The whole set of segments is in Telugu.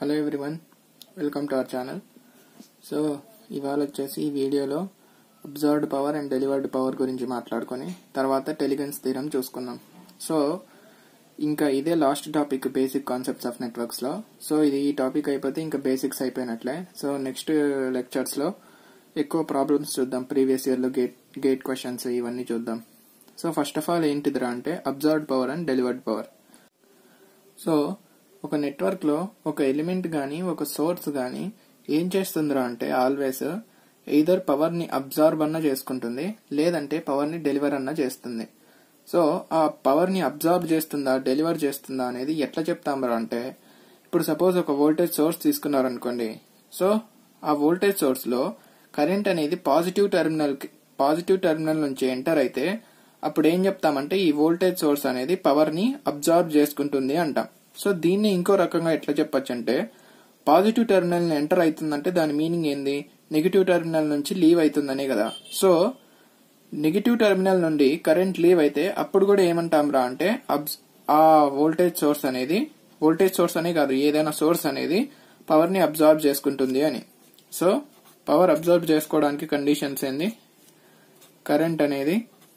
hello everyone welcome to our channel so ఇవాళ వచ్చేసి ఈ వీడియోలో absorbed power and delivered power గురించి మాట్లాడుకొని తర్వాత టెలిగన్స్ థీరం చూసుకుందాం సో ఇంకా ఇదే last topic basic concepts of నెట్వర్క్స్లో సో ఇది ఈ టాపిక్ అయిపోతే ఇంకా బేసిక్స్ అయిపోయినట్లే సో నెక్స్ట్ లెక్చర్స్లో ఎక్కువ ప్రాబ్లమ్స్ చూద్దాం ప్రీవియస్ ఇయర్లో గేట్ గేట్ క్వశ్చన్స్ ఇవన్నీ చూద్దాం సో ఫస్ట్ ఆఫ్ ఆల్ ఏంటిదిరా అంటే absorbed power and delivered power so ఒక నెట్వర్క్ లో ఒక ఎలిమెంట్ గాని ఒక సోర్స్ గాని ఏం చేస్తుందిరా అంటే ఆల్వేస్ ఎయిదర్ పవర్ ని అబ్జార్బ్ అన్న చేసుకుంటుంది లేదంటే పవర్ ని డెలివర్ అన్న చేస్తుంది సో ఆ పవర్ ని అబ్జార్బ్ చేస్తుందా డెలివర్ చేస్తుందా అనేది ఎట్లా చెప్తాం అంటే ఇప్పుడు సపోజ్ ఒక వోల్టేజ్ సోర్స్ తీసుకున్నారనుకోండి సో ఆ వోల్టేజ్ సోర్స్ లో కరెంట్ అనేది పాజిటివ్ టెర్మినల్ పాజిటివ్ టెర్మినల్ నుంచి ఎంటర్ అయితే అప్పుడు ఏం చెప్తామంటే ఈ వోల్టేజ్ సోర్స్ అనేది పవర్ ని అబ్జార్బ్ చేసుకుంటుంది అంటాం సో దీన్ని ఇంకో రకంగా ఎట్లా చెప్పొచ్చు అంటే పాజిటివ్ టెర్మినల్ ఎంటర్ అవుతుందంటే దాని మీనింగ్ ఏంది నెగిటివ్ టెర్మినల్ నుంచి లీవ్ అవుతుందనే కదా సో నెగిటివ్ టెర్మినల్ నుండి కరెంట్ లీవ్ అయితే అప్పుడు కూడా ఏమంటాం రా అంటే ఆ వోల్టేజ్ సోర్స్ అనేది వోల్టేజ్ సోర్స్ అనే కాదు ఏదైనా సోర్స్ అనేది పవర్ ని అబ్జార్బ్ చేసుకుంటుంది అని సో పవర్ అబ్జర్వ్ చేసుకోవడానికి కండిషన్స్ ఏంది కరెంట్ అనేది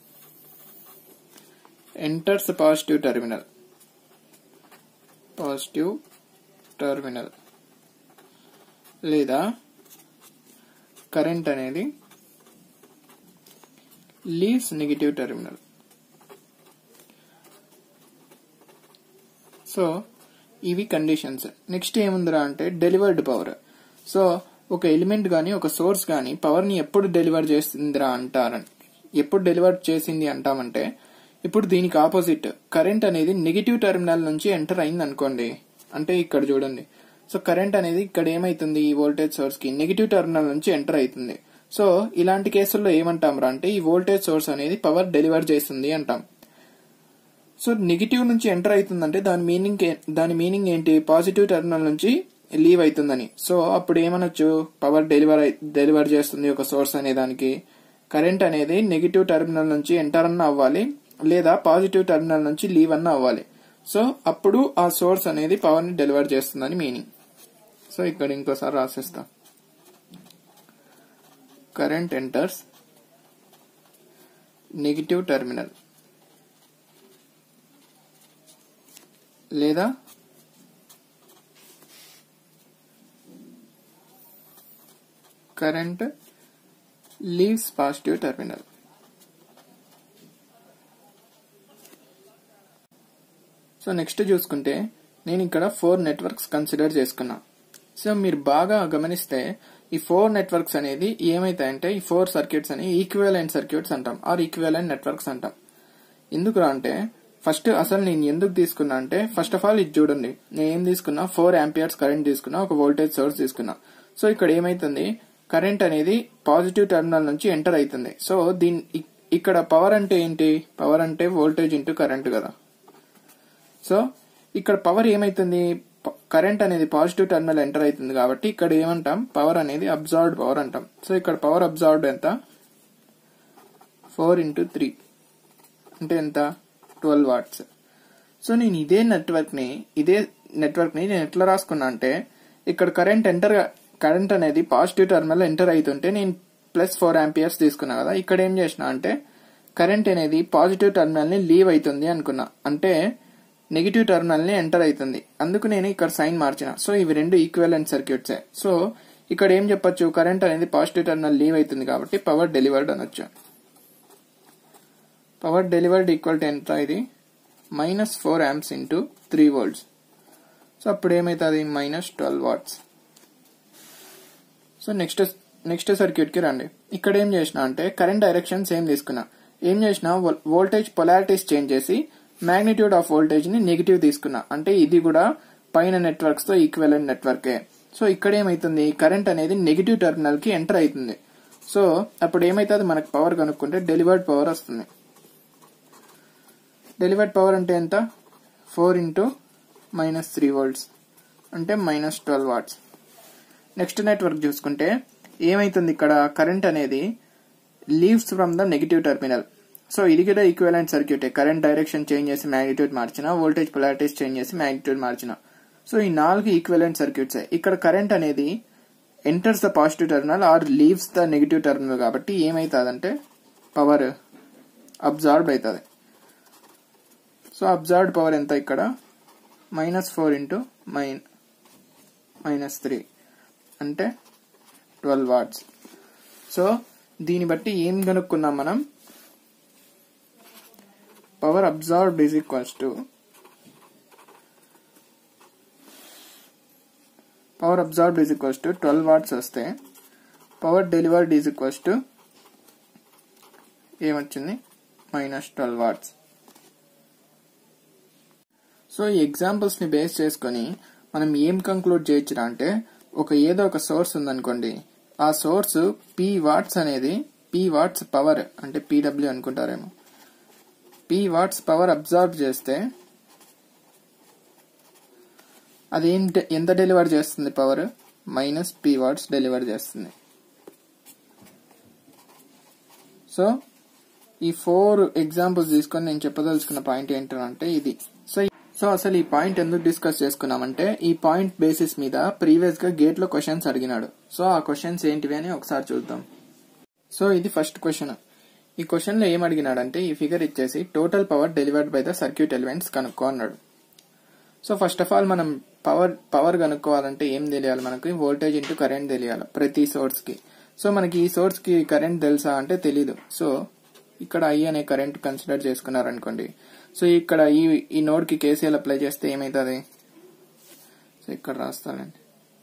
enters positive terminal positive terminal లేదా కరెంట్ అనేది లీవ్స్ నెగిటివ్ టెర్మినల్ సో ఇవి కండిషన్స్ నెక్స్ట్ ఏముందిరా అంటే డెలివర్డ్ పవర్ సో ఒక ఎలిమెంట్ గాని ఒక సోర్స్ గాని పవర్ ని ఎప్పుడు డెలివర్ చేసిందిరా అంటారని ఎప్పుడు డెలివర్ చేసింది అంటామంటే ఇప్పుడు దీనికి ఆపోజిట్ కరెంట్ అనేది నెగిటివ్ టెర్మినల్ నుంచి ఎంటర్ అయింది అనుకోండి అంటే ఇక్కడ చూడండి సో కరెంట్ అనేది ఇక్కడ ఏమైతుంది ఈ వోల్టేజ్ సోర్స్ కి నెగిటివ్ టెర్మినల్ నుంచి ఎంటర్ అవుతుంది సో ఇలాంటి కేసుల్లో ఏమంటాం రా అంటే ఈ వోల్టేజ్ సోర్స్ అనేది పవర్ డెలివర్ చేస్తుంది అంటాం సో నెగిటివ్ నుంచి ఎంటర్ అవుతుందంటే దాని మీనింగ్ దాని మీనింగ్ ఏంటి పాజిటివ్ టెర్మినల్ నుంచి లీవ్ అవుతుందని సో అప్పుడు ఏమనొచ్చు పవర్ డెలివర్ డెలివర్ చేస్తుంది ఒక సోర్స్ అనే దానికి కరెంట్ అనేది నెగిటివ్ టెర్మినల్ నుంచి ఎంటర్ అన్న అవ్వాలి లేదా పాజిటివ్ టెర్మినల్ నుంచి లీవ్ అన్న అవ్వాలి సో అప్పుడు ఆ సోర్స్ అనేది పవర్ ని డెలివర్ చేస్తుందని మీనింగ్ సో ఇక్కడ ఇంకోసారి రాసేస్తా కరెంట్ ఎంటర్స్ నెగిటివ్ టెర్మినల్ లేదా current leaves positive terminal so next చూసుకుంటే నేను ఇక్కడ ఫోర్ నెట్వర్క్స్ కన్సిడర్ చేసుకున్నా సో మీరు బాగా గమనిస్తే ఈ ఫోర్ నెట్వర్క్స్ అనేది ఏమైతాయంటే ఈ ఫోర్ సర్క్యూట్స్ అని ఈక్వివలెంట్ సర్క్యూట్స్ అంటాం ఆర్ ఈక్వివలెంట్ నెట్వర్క్స్ అంటాం ఎందుకు అంటే ఫస్ట్ అసలు నేను ఎందుకు తీసుకున్నా అంటే ఫస్ట్ ఆఫ్ ఆల్ ఇది చూడండి నేను ఏం తీసుకున్నా ఫోర్ ఆంపియర్స్ కరెంట్ తీసుకున్నా ఒక వోల్టేజ్ సోర్స్ తీసుకున్నా సో ఇక్కడ ఏమైతుంది కరెంట్ అనేది పాజిటివ్ టెర్మినల్ నుంచి ఎంటర్ అవుతుంది సో దీని ఇక్కడ పవర్ అంటే ఏంటి పవర్ అంటే వోల్టేజ్ ఇంటూ కరెంట్ కదా సో ఇక్కడ పవర్ ఏమైతుంది కరెంట్ అనేది పాజిటివ్ టెర్మినల్ ఎంటర్ అవుతుంది కాబట్టి ఇక్కడ ఏమంటాం పవర్ అనేది అబ్జర్వ్డ్ పవర్ అంటాం సో ఇక్కడ పవర్ అబ్జర్వ్డ్ ఎంత ఫోర్ ఇంటూ త్రీ అంటే ఎంత ట్వెల్వ్ వాట్స్ సో నేను ఇదే నెట్వర్క్ ని ఇదే నెట్వర్క్ ని నేను ఎట్లా రాసుకున్నా అంటే ఇక్కడ కరెంట్ ఎంటర్ కరెంట్ అనేది పాజిటివ్ టెర్మినల్ ఎంటర్ అవుతుంటే నేను ప్లస్ ఫోర్ ఆంపియర్స్ తీసుకున్నా కదా ఇక్కడ ఏం చేసిన అంటే కరెంట్ అనేది పాజిటివ్ టెర్మినల్ ని లీవ్ అవుతుంది అనుకున్నా అంటే నెగిటివ్ టెర్మినల్ ని ఎంటర్ అవుతుంది అందుకు నేను ఇక్కడ సైన్ మార్చిన సో ఇవి రెండు ఈక్వలెంట్ సర్క్యూట్సే సో ఇక్కడ ఏం చెప్పొచ్చు కరెంట్ అనేది పాజిటివ్ టెర్మినల్ లీవ్ అవుతుంది కాబట్టి పవర్ డెలివర్డ్ అనొచ్చు పవర్ డెలివర్డ్ ఈక్వల్ టు ఎంత ఇది minus four amps into three volts so అప్పుడు ఏమవుతుంది minus twelve watts so next next circuit కి రండి ఇక్కడ ఏం చేసిన అంటే కరెంట్ డైరెక్షన్ సేమ్ తీసుకున్నా ఏం చేసిన వోల్టేజ్ పొలారిటీస్ చేంజ్ చేసి మ్యాగ్నిట్యూడ్ ఆఫ్ వోల్టేజ్ ని నెగిటివ్ తీసుకున్నా అంటే ఇది కూడా పైన నెట్వర్క్స్ తో ఈక్వలెంట్ నెట్వర్కే సో ఇక్కడ ఏమైతుంది కరెంట్ అనేది నెగిటివ్ టెర్మినల్ కి ఎంటర్ అవుతుంది సో అప్పుడు ఏమైతుంది మనకు పవర్ కనుక్కుంటే డెలివర్డ్ పవర్ వస్తుంది డెలివర్డ్ పవర్ అంటే ఎంత four into minus three volts అంటే minus twelve watts next network చూసుకుంటే ఏమైతుంది ఇక్కడ కరెంట్ అనేది leaves from the negative terminal so ఇది కూడా ఈక్వలెంట్ సర్క్యూటే కరెంట్ డైరెక్షన్ చేంజ్ చేసి మ్యాగ్నిట్యూడ్ మార్చిన వోల్టేజ్ పొలారిటీస్ చేంజ్ చేసి మ్యాగ్నిట్యూడ్ మార్చిన సో ఈ నాలుగు ఈక్వలెంట్ సర్క్యూట్స్ ఇక్కడ కరెంట్ అనేది enters the positive terminal or leaves the negative terminal కాబట్టి ఏమవుతుందంటే పవర్ అబ్జార్బ్ అవుతుంది సో అబ్జార్బ్ పవర్ ఎంత ఇక్కడ minus four into mine minus three అంటే ట్వెల్వ్ వాట్స్ సో దీన్ని బట్టి ఏం కనుక్కున్నాం మనం power absorbed is equals to power absorbed is equals to twelve watts వస్తే power delivered is equals to ఏమొచ్చింది మైనస్ ట్వెల్వ్ వాట్స్ సో ఈ ఎగ్జాంపుల్స్ ని బేస్ చేసుకొని మనం ఏం కంక్లూడ్ చేయొచ్చు అంటే ఒక ఏదో ఒక సోర్స్ ఉందనుకోండి ఆ సోర్స్ పీ వాట్స్ అనేది పీ వాట్స్ పవర్ అంటే పీడబ్ల్యూ అనుకుంటారేమో పీ వాట్స్ పవర్ అబ్జార్బ్ చేస్తే అది ఏం ఎంత డెలివర్ చేస్తుంది power minus P watts deliver చేస్తుంది సో ఈ ఫోర్ ఎగ్జాంపుల్స్ తీసుకొని నేను చెప్పదలుచుకున్న పాయింట్ ఏంటంటే ఇది సో సో అసలు ఈ పాయింట్ ఎందుకు డిస్కస్ చేసుకున్నామంటే ఈ పాయింట్ బేసిస్ మీద ప్రీవియస్ గా గేట్ లో క్వశ్చన్స్ అడిగినాడు సో ఆ క్వశ్చన్స్ ఏంటివి అని ఒకసారి చూద్దాం సో ఇది ఫస్ట్ క్వశ్చన్ ఈ క్వశ్చన్ లో ఏం అడిగినాడంటే ఈ ఫిగర్ ఇచ్చేసి total power delivered by the circuit elements కనుక్కో అన్నాడు సో ఫస్ట్ ఆఫ్ ఆల్ మనం పవర్ పవర్ కనుక్కోవాలంటే ఏం తెలియాలి మనకి వోల్టేజ్ ఇంటూ కరెంట్ తెలియాలి ప్రతి సోర్స్ కి సో మనకి ఈ సోర్స్ కి కరెంట్ తెలుసా అంటే తెలీదు సో ఇక్కడ ఐ అనే కరెంట్ కన్సిడర్ చేసుకున్నారనుకోండి సో ఇక్కడ ఈ ఈ నోడ్ కి కేసీఎల్ అప్లై చేస్తే ఏమవుతుంది సో ఇక్కడ రాస్తానండి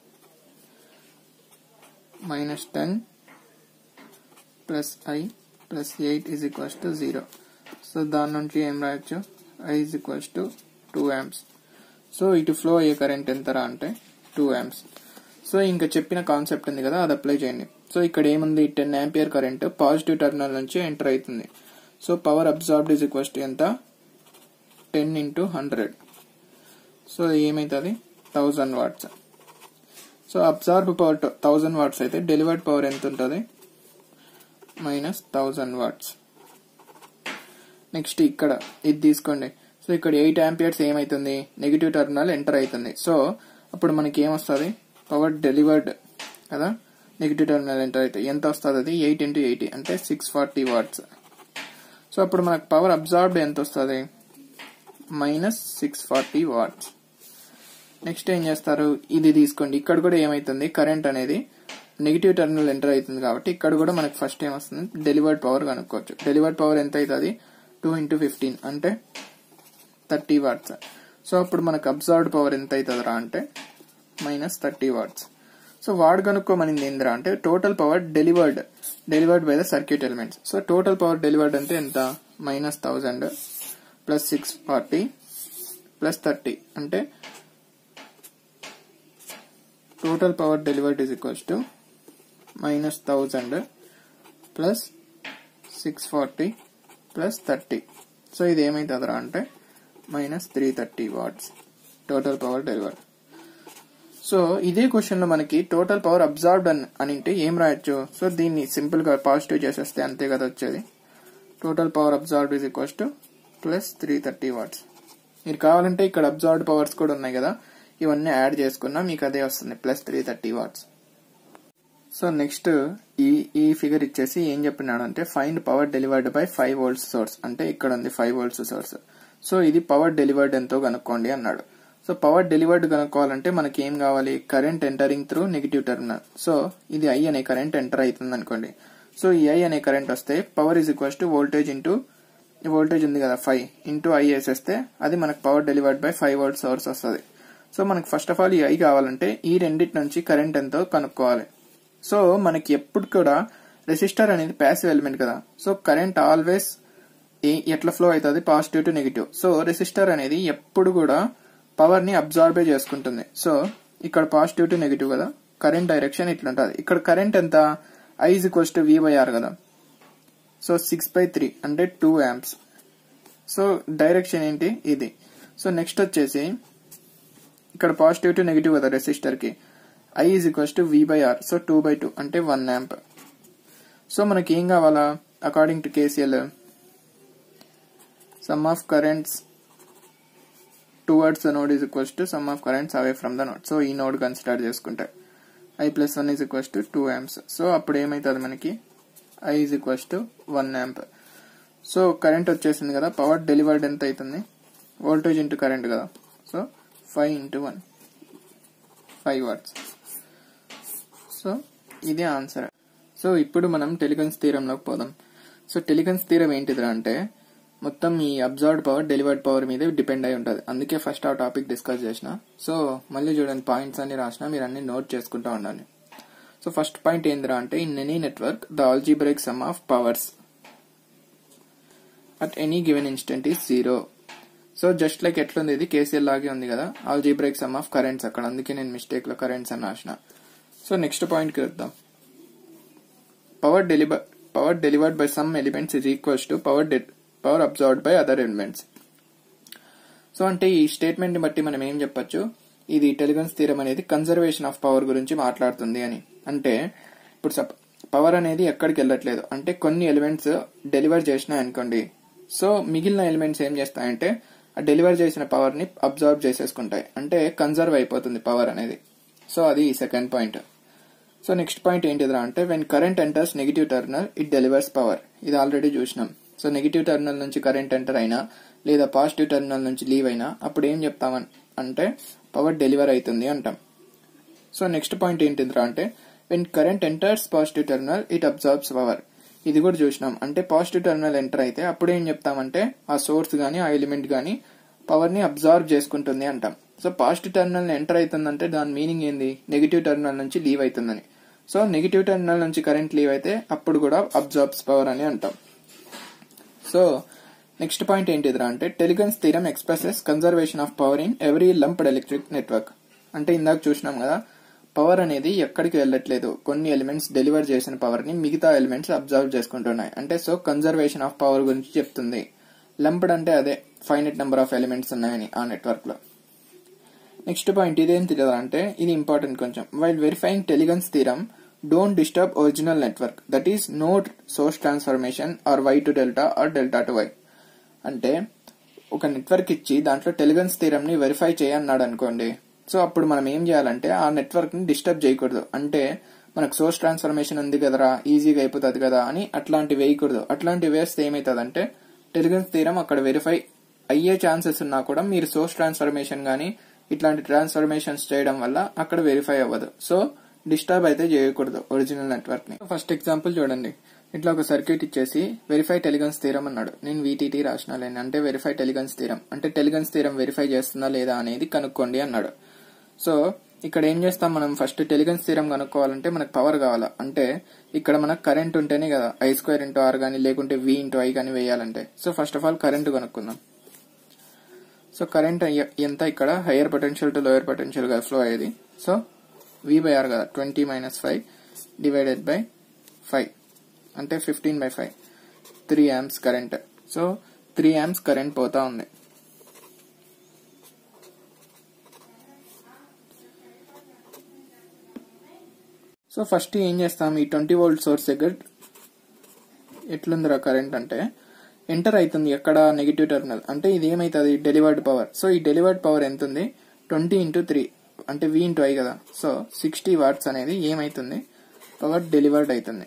minus ten plus I plus eight is equals to zero so దాని నుంచి ఏం రాయొచ్చు I is equals to two amps so ఇటు ఫ్లో అయ్యే కరెంట్ ఎంతరా అంటే టూ యామ్స్ సో ఇంకా చెప్పిన కాన్సెప్ట్ ఉంది కదా అది అప్లై చేయండి సో ఇక్కడ ఏముంది ten ampere current positive terminal నుంచి ఎంటర్ అవుతుంది so power absorbed is equals to ఎంత టెన్ ఇంటూ హండ్రెడ్ సో ఏమవుతుంది thousand watts so absorb power thousand watts అయితే డెలివర్డ్ పవర్ ఎంత ఉంటుంది మైనస్ థౌజండ్ వాట్స్ నెక్స్ట్ ఇక్కడ ఇది తీసుకోండి సో ఇక్కడ ఎయిట్ ఆంపియర్స్ ఏమైతుంది నెగిటివ్ టెర్మినల్ ఎంటర్ అవుతుంది సో అప్పుడు మనకి ఏమొస్తుంది పవర్ డెలివర్డ్ కదా నెగిటివ్ టెర్మినల్ ఎంటర్ అవుతుంది ఎంత వస్తుంది అది ఎయిట్ ఇంటూ ఎయిటీ అంటే సిక్స్ ఫార్టీ వాట్స్ సో అప్పుడు మనకు పవర్ అబ్జార్బ్డ్ ఎంత వస్తుంది minus six forty watts next ఏం చేస్తారు ఇది తీసుకోండి ఇక్కడ కూడా ఏమైతుంది కరెంట్ అనేది నెగిటివ్ టెర్మినల్ ఎంటర్ అవుతుంది కాబట్టి ఇక్కడ కూడా మనకి ఫస్ట్ ఏమొస్తుంది డెలివర్డ్ పవర్ కనుక్కోవచ్చు డెలివర్డ్ పవర్ ఎంత అవుతుంది టూ ఇంటూ ఫిఫ్టీన్ అంటే థర్టీ వాట్స్ సో అప్పుడు మనకు అబ్జర్వ్డ్ పవర్ ఎంత అవుతుంది రా అంటే మైనస్ థర్టీ వాట్స్ సో వాడు కనుక్కోమనింది ఏందిరా అంటే total power delivered delivered by the circuit elements so total power delivered అంటే ఎంత minus thousand plus six forty plus thirty అంటే total power delivered is equals to minus thousand plus six forty plus thirty so ఇది ఏమైతుందిరా అంటే minus three thirty watts total power delivered so ఇదే క్వశ్చన్ లో మనకి టోటల్ పవర్ అబ్జార్బ్డ్ అని అంటే ఏం రాయొచ్చు సో దీన్ని సింపుల్ గా పాజిటివ్ చేసేస్తే అంతే కదా వచ్చేది total power absorbed is equals to plus three thirty watts మీరు కావాలంటే ఇక్కడ అబ్జార్బ్డ్ పవర్స్ కూడా ఉన్నాయి కదా ఇవన్నీ యాడ్ చేసుకున్నా మీకు అదే వస్తుంది plus three thirty watts so next ఈ ఈ ఫిగర్ ఇచ్చేసి ఏం చెప్పినాడు అంటే find power delivered by five volts source అంటే ఇక్కడ ఉంది ఫైవ్ వోల్ట్స్ సోర్స్ సో ఇది పవర్ డెలివర్డ్ ఎంతో కనుక్కోండి అన్నాడు సో పవర్ డెలివర్డ్ కనుక్కోవాలంటే మనకి ఏం కావాలి current entering through negative terminal so ఇది ఐ అనే కరెంట్ ఎంటర్ అవుతుంది అనుకోండి సో ఈ ఐ అనే కరెంట్ వస్తే power is equals to voltage into voltage ఉంది కదా ఫైవ్ ఇంటూ ఐ వేసేస్తే అది మనకు power delivered by five volt source వస్తుంది సో మనకి ఫస్ట్ ఆఫ్ ఆల్ ఈ ఐ కావాలంటే ఈ రెండింటి నుంచి కరెంట్ ఎంతో కనుక్కోవాలి సో మనకి ఎప్పుడు కూడా రెసిస్టర్ అనేది ప్యాసివ్ ఎలిమెంట్ కదా సో కరెంట్ ఆల్వేస్ ఎట్లా ఫ్లో అవుతుంది positive to negative so resistor అనేది ఎప్పుడు కూడా పవర్ ని అబ్జార్బే చేసుకుంటుంది సో ఇక్కడ పాజిటివ్ టు నెగిటివ్ కదా కరెంట్ డైరెక్షన్ ఇట్లా ఉంటుంది ఇక్కడ కరెంట్ ఎంత I is equals to V by R కదా సో సిక్స్ బై త్రీ అంటే టూ యాంప్స్ సో డైరెక్షన్ ఏంటి ఇది సో నెక్స్ట్ వచ్చేసి ఇక్కడ పాజిటివ్ టు నెగిటివ్ కదా రెసిస్టర్ కి I is equals to V by R so two by two అంటే వన్ యాంప్ సో మనకి ఏం కావాలా according to KCL sum of currents towards the node is equals to sum of currents away from the node so ఈ నోడ్ కన్సిడర్ చేసుకుంటే I plus one is equals to two amps so అప్పుడు ఏమవుతుంది మనకి I is equals to one amp so current వచ్చేసింది కదా పవర్ డెలివర్డ్ ఎంత అవుతుంది వోల్టేజ్ ఇంటూ కరెంట్ కదా so five into one five watts so ఇదే ఆన్సర్ సో ఇప్పుడు మనం టెలిగన్స్ థీరంలోకి పోదాం సో టెలిగన్స్ థీరం ఏంటిదిరా అంటే మొత్తం ఈ అబ్జర్వ్డ్ పవర్ డెలివర్డ్ పవర్ మీద డిపెండ్ అయి ఉంటుంది అందుకే ఫస్ట్ ఆ టాపిక్ డిస్కస్ చేసిన సో మళ్ళీ చూడండి పాయింట్స్ అన్ని రాసిన మీరు అన్ని నోట్ చేసుకుంటా ఉండాలి సో ఫస్ట్ పాయింట్ ఏందిరా అంటే in any network the algebraic sum of powers at any given instant is zero so just like ఎట్లుంది ఇది కేసీఎల్ లాగే ఉంది కదా ఆల్జీబ్రేక్ సమ్ ఆఫ్ కరెంట్స్ అక్కడ అందుకే నేను మిస్టేక్ లో కరెంట్స్ అని రాసిన సో నెక్స్ట్ పాయింట్ కి వద్దాం power deliver power delivered by some elements is equals to power power absorbed by other elements so అంటే ఈ స్టేట్మెంట్ ని బట్టి మనం ఏం చెప్పొచ్చు ఇది టెలిగన్స్ థీరం అనేది కన్జర్వేషన్ ఆఫ్ పవర్ గురించి మాట్లాడుతుంది అని అంటే ఇప్పుడు సప్ పవర్ అనేది ఎక్కడికి వెళ్ళట్లేదు అంటే కొన్ని ఎలిమెంట్స్ డెలివర్ చేసినాయి అనుకోండి సో మిగిలిన ఎలిమెంట్స్ ఏం చేస్తాయంటే ఆ డెలివర్ చేసిన పవర్ ని అబ్జర్వ్ చేసేసుకుంటాయి అంటే కన్జర్వ్ అయిపోతుంది పవర్ అనేది సో అది second point so next point ఏంటిదిరా అంటే when current enters negative terminal it delivers power ఇది ఆల్రెడీ చూసినాం సో నెగిటివ్ టర్మినల్ నుంచి కరెంట్ ఎంటర్ అయినా లేదా పాజిటివ్ టర్మినల్ నుంచి లీవ్ అయినా అప్పుడు ఏం చెప్తామని అంటే పవర్ డెలివర్ అవుతుంది అంటాం సో నెక్స్ట్ పాయింట్ ఏంటిదిరా అంటే when current enters positive terminal it absorbs power ఇది కూడా చూసినాం అంటే పాజిటివ్ టర్మినల్ ఎంటర్ అయితే అప్పుడు ఏం చెప్తామంటే ఆ సోర్స్ గానీ ఆ ఎలిమెంట్ గానీ పవర్ ని అబ్జర్వ్ చేసుకుంటుంది అంటాం సో పాజిటివ్ టర్మినల్ ఎంటర్ అవుతుందంటే దాని మీనింగ్ ఏంది నెగిటివ్ టర్మినల్ నుంచి లీవ్ అవుతుందని సో నెగిటివ్ టర్మినల్ నుంచి కరెంట్ లీవ్ అయితే అప్పుడు కూడా అబ్జర్బ్స్ పవర్ అని అంటాం సో నెక్స్ట్ పాయింట్ ఏంటిదిరా అంటే Tellegen's theorem expresses conservation of power in every lumped electric network అంటే ఇందాక చూసినాం కదా పవర్ అనేది ఎక్కడికి వెళ్ళట్లేదు కొన్ని ఎలిమెంట్స్ డెలివర్ చేసిన పవర్ ని మిగతా ఎలిమెంట్స్ అబ్జర్వ్ చేసుకుంటున్నాయి అంటే సో కన్జర్వేషన్ ఆఫ్ పవర్ గురించి చెప్తుంది లంప్డ్ అంటే అదే ఫైనట్ నెంబర్ ఆఫ్ ఎలిమెంట్స్ ఉన్నాయని ఆ నెట్వర్క్ లో నెక్స్ట్ పాయింట్ ఇదేంటి కదా అంటే ఇది ఇంపార్టెంట్ కొంచెం while verifying Tellegen's theorem don't disturb original network that is not source transformation or Y to delta or delta to Y అంటే ఒక నెట్వర్క్ ఇచ్చి దాంట్లో టెలిగన్స్ థీరం ని వెరిఫై చేయన్నాడు అనుకోండి సో అప్పుడు మనం ఏం చేయాలంటే ఆ నెట్వర్క్ ని డిస్టర్బ్ చేయకూడదు అంటే మనకు సోర్స్ ట్రాన్స్ఫర్మేషన్ ఉంది కదరా ఈజీగా అయిపోతుంది కదా అని అట్లాంటి వేయకూడదు అట్లాంటి వేస్తే ఏమవుతుందంటే టెలిగన్స్ థీరం అక్కడ వెరిఫై అయ్యే ఛాన్సెస్ ఉన్నా కూడా మీరు సోర్స్ ట్రాన్స్ఫర్మేషన్ గానీ ఇట్లాంటి ట్రాన్స్ఫర్మేషన్స్ చేయడం వల్ల అక్కడ వెరిఫై అవ్వదు సో డిస్టర్బ్ అయితే చేయకూడదు ఒరిజినల్ నెట్వర్క్ ని ఫస్ట్ ఎగ్జాంపుల్ చూడండి ఇట్లా ఒక సర్క్యూట్ ఇచ్చేసి వెరిఫై టెలిగన్స్ థీరం అన్నాడు నేను వీటీటీ రాసినాలేను అంటే వెరిఫై టెలిగన్స్ థీరం అంటే టెలిగన్స్ థీరం వెరిఫై చేస్తుందా లేదా అనేది కనుక్కోండి అన్నాడు సో ఇక్కడ ఏం చేస్తాం మనం ఫస్ట్ టెలిగన్స్ థీరం కనుక్కోవాలంటే మనకు పవర్ కావాలా అంటే ఇక్కడ మనకు కరెంట్ ఉంటేనే కదా ఐ స్క్వేర్ ఇంటూ ఆర్ కానీ లేకుంటే వి ఇంటూ ఐ కానీ వేయాలంటే so first of all current కనుక్కుందాం సో కరెంట్ ఎంత ఇక్కడ higher potential to lower potential గా ఫ్లో అయ్యేది సో వి బై ఆర్ కదా twenty minus five divided by five అంటే fifteen by five three amps current so three amps current పోతా ఉంది సో ఫస్ట్ ఏం చేస్తాం ఈ ట్వంటీ వోల్ట్ సోర్స్ దగ్గర ఎట్లుందిరా కరెంట్ అంటే ఎంటర్ అవుతుంది ఎక్కడ నెగిటివ్ టెర్మినల్ అంటే ఇది ఏమైతుంది డెలివర్డ్ పవర్ సో ఈ డెలివర్డ్ పవర్ ఎంత ఉంది ట్వంటీ ఇంటూ త్రీ అంటే వి ఇంటూ ఐ కదా సో సిక్స్టీ వాట్స్ అనేది ఏమైతుంది పవర్ డెలివర్డ్ అవుతుంది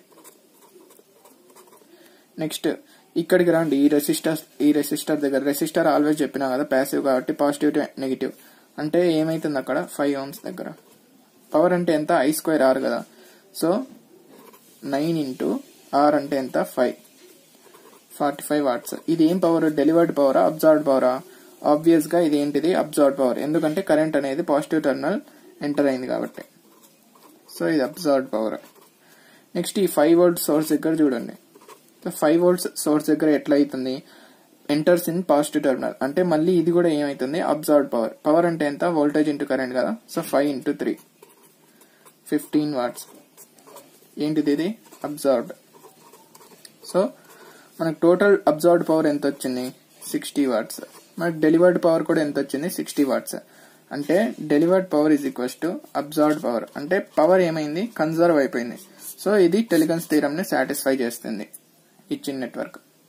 నెక్స్ట్ ఇక్కడికి రండి ఈ రెసిస్టర్ ఈ రెసిస్టర్ దగ్గర రెసిస్టర్ ఆల్వేస్ చెప్పినా కదా ప్యాసివ్ కాబట్టి పాజిటివ్ నెగిటివ్ అంటే ఏమైతుంది అక్కడ ఫైవ్ ఓమ్స్ దగ్గర పవర్ అంటే ఎంత ఐ స్క్వేర్ ఆర్ కదా సో నైన్ ఇంటూ ఆర్ అంటే ఎంత ఫైవ్ ఫార్టీ ఫైవ్ వాట్స్ ఇది ఏం పవర్ డెలివర్డ్ పవరా అబ్జర్వ్డ్ పవరా ఆబ్వియస్ గా ఇది ఏంటిది అబ్జర్వ్డ్ పవర్ ఎందుకంటే కరెంట్ అనేది పాజిటివ్ టర్మినల్ ఎంటర్ అయింది కాబట్టి సో ఇది అబ్జర్వ్డ్ పవర్ నెక్స్ట్ ఈ ఫైవ్ వోల్ట్ సోర్స్ దగ్గర చూడండి సో ఫైవ్ వోల్ట్స్ సోర్స్ దగ్గర ఎట్లా అవుతుంది ఎంటర్స్ ఇన్ పాజిటివ్ టర్మినల్ అంటే మళ్ళీ ఇది కూడా ఏమైతుంది అబ్జర్వ్డ్ పవర్ పవర్ అంటే ఎంత వోల్టేజ్ ఇంటూ కరెంట్ కదా so five into three fifteen watts ఏంటిది ఇది అబ్జర్వ్డ్ సో మనకు టోటల్ అబ్జర్వ్డ్ పవర్ ఎంత వచ్చింది సిక్స్టీ వాట్స్ మనకు డెలివర్డ్ పవర్ కూడా ఎంత వచ్చింది సిక్స్టీ వాట్స్ అంటే delivered power is equals to absorbed power అంటే పవర్ ఏమైంది కన్జర్వ్ అయిపోయింది సో ఇది టెలిగన్స్ థీరం ని సాటిస్ఫై చేస్తుంది ఇచ్చిన నెట్వర్క్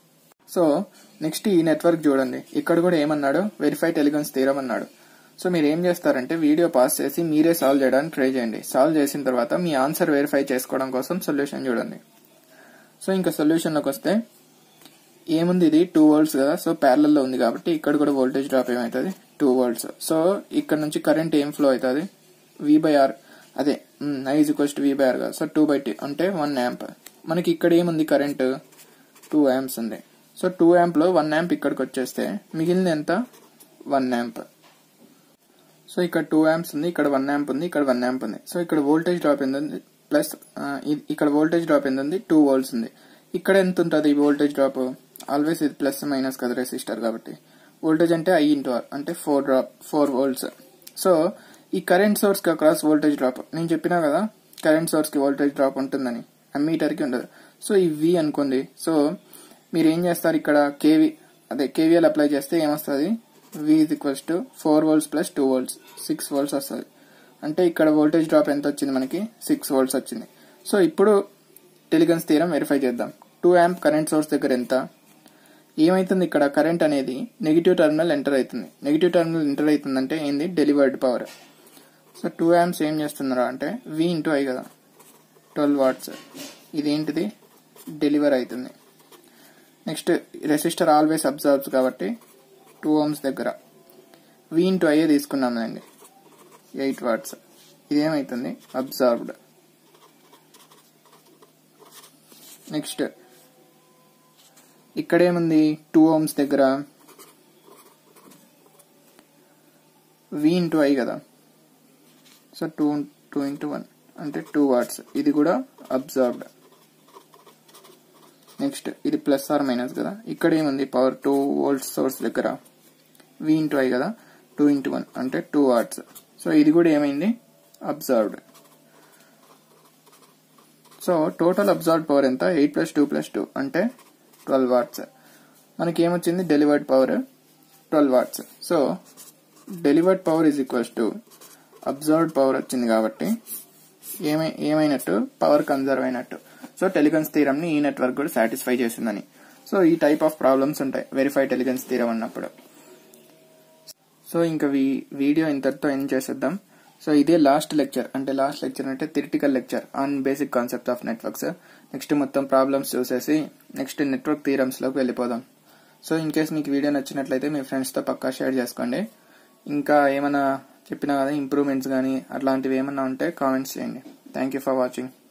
సో నెక్స్ట్ ఈ నెట్వర్క్ చూడండి ఇక్కడ కూడా ఏమన్నాడు వెరిఫై టెలిగన్స్ థీరం అన్నాడు సో మీరు ఏం చేస్తారంటే వీడియో పాస్ చేసి మీరే సాల్వ్ చేయడానికి ట్రై చేయండి సాల్వ్ చేసిన తర్వాత మీ ఆన్సర్ వెరిఫై చేసుకోవడం కోసం సొల్యూషన్ చూడండి సో ఇంకా సొల్యూషన్లోకి వస్తే ఏముంది ఇది టూ వోల్ట్స్ కదా సో ప్యారలలో ఉంది కాబట్టి ఇక్కడ కూడా వోల్టేజ్ డ్రాప్ ఏమవుతుంది టూ వోల్ట్స్ సో ఇక్కడ నుంచి కరెంట్ ఏం ఫ్లో అవుతుంది వి బై ఆర్ అదే I is equals to V by R కదా సో టూ బై టీ అంటే వన్ యాంప్ మనకి ఇక్కడ ఏముంది కరెంట్ టూ యాంప్స్ ఉంది సో టూ యాంప్ లో వన్ యాంప్ ఇక్కడికి వచ్చేస్తే మిగిలింది ఎంత వన్ యాంప్ సో ఇక్కడ టూ యాంప్స్ ఉంది ఇక్కడ వన్ యాంప్ ఉంది ఇక్కడ వన్ యాంప్ ఉంది సో ఇక్కడ వోల్టేజ్ డ్రాప్ ఎంత ఉంది ప్లస్ ఇక్కడ వోల్టేజ్ డ్రాప్ ఎంత ఉంది టూ వోల్ట్స్ ఉంది ఇక్కడ ఎంత ఉంటుంది ఈ వోల్టేజ్ డ్రాప్ ఆల్వేస్ ఇది ప్లస్ మైనస్ కదా రెసిస్టర్ కాబట్టి వోల్టేజ్ అంటే ఐ ఇంటూ ఆర్ అంటే four drop four volts so ఈ కరెంట్ సోర్స్ కి అక్రాస్ వోల్టేజ్ డ్రాప్ నేను చెప్పినా కదా కరెంట్ సోర్స్ కి వోల్టేజ్ డ్రాప్ ఉంటుందని అమ్మీటర్ కి ఉండదు సో ఈ వి అనుకోండి సో మీరు ఏం చేస్తారు ఇక్కడ కేవీ అదే కేవీఎల్ అప్లై చేస్తే ఏమొస్తుంది V is equals to four volts plus two volts six volts వస్తుంది అంటే ఇక్కడ వోల్టేజ్ డ్రాప్ ఎంత వచ్చింది మనకి సిక్స్ వోల్ట్స్ వచ్చింది సో ఇప్పుడు టెలిగన్స్ థీరం వెరిఫై చేద్దాం టూ యాంప్ కరెంట్ సోర్స్ దగ్గర ఎంత ఏమైతుంది ఇక్కడ కరెంట్ అనేది నెగిటివ్ టర్మినల్ ఎంటర్ అవుతుంది నెగిటివ్ టర్మినల్ ఎంటర్ అవుతుందంటే ఏంది delivered power so two amps ఏం చేస్తున్నారా అంటే వి ఇంటూ ఐ కదా ట్వెల్వ్ వాట్స్ ఇదేంటిది డెలివర్ అవుతుంది నెక్స్ట్ రెసిస్టర్ ఆల్వేస్ అబ్జర్వ్స్ కాబట్టి టూ ఓమ్స్ దగ్గర వి ఇంటూ ఐఏ తీసుకున్నామండి ఎయిట్ వాట్స్ ఇదేమవుతుంది అబ్జర్వ్డ్ నెక్స్ట్ ఇక్కడ ఏముంది టూ ఓమ్స్ దగ్గర వి ఇంటూ ఐ కదా so two two into one అంటే టూ వాట్స్ ఇది కూడా అబ్జర్వ్డ్ నెక్స్ట్ ఇది ప్లస్ ఆర్ మైనస్ కదా ఇక్కడ ఏముంది పవర్ టూ వోల్ట్ సోర్స్ దగ్గర వి ఇంటూ ఐ కదా టూ ఇంటూ వన్ అంటే టూ వాట్స్ సో ఇది కూడా ఏమైంది absorbed so total absorbed power ఎంత eight plus two plus two అంటే ట్వెల్వ్ వాట్స్ మనకి ఏమొచ్చింది delivered power twelve watts so delivered power is equals to absorbed power వచ్చింది కాబట్టి ఏమై ఏమైనట్టు పవర్ కన్జర్వ్ అయినట్టు సో టెలిగన్స్ థీరం ని ఈ నెట్వర్క్ కూడా సాటిస్ఫై చేసిందని సో ఈ టైప్ ఆఫ్ ప్రాబ్లమ్స్ ఉంటాయి వెరిఫై టెలిగన్స్ థీరం అన్నప్పుడు సో ఇంకా వీడియో ఇంతటితో ఎండ్ చేసేద్దాం సో ఇదే లాస్ట్ లెక్చర్ అంటే లాస్ట్ లెక్చర్ అంటే theoretical lecture on basic concept of networks next మొత్తం ప్రాబ్లమ్స్ చూసేసి నెక్స్ట్ నెట్వర్క్ థీరమ్స్ లోకి వెళ్ళిపోదాం సో ఇన్ కేస్ మీకు వీడియో నచ్చినట్లయితే మీ ఫ్రెండ్స్తో పక్కా షేర్ చేసుకోండి ఇంకా ఏమైనా చెప్పినా కదా ఇంప్రూవ్మెంట్స్ కానీ అట్లాంటివి ఏమన్నా ఉంటే కామెంట్స్ చేయండి థ్యాంక్ యూ ఫర్ వాచింగ్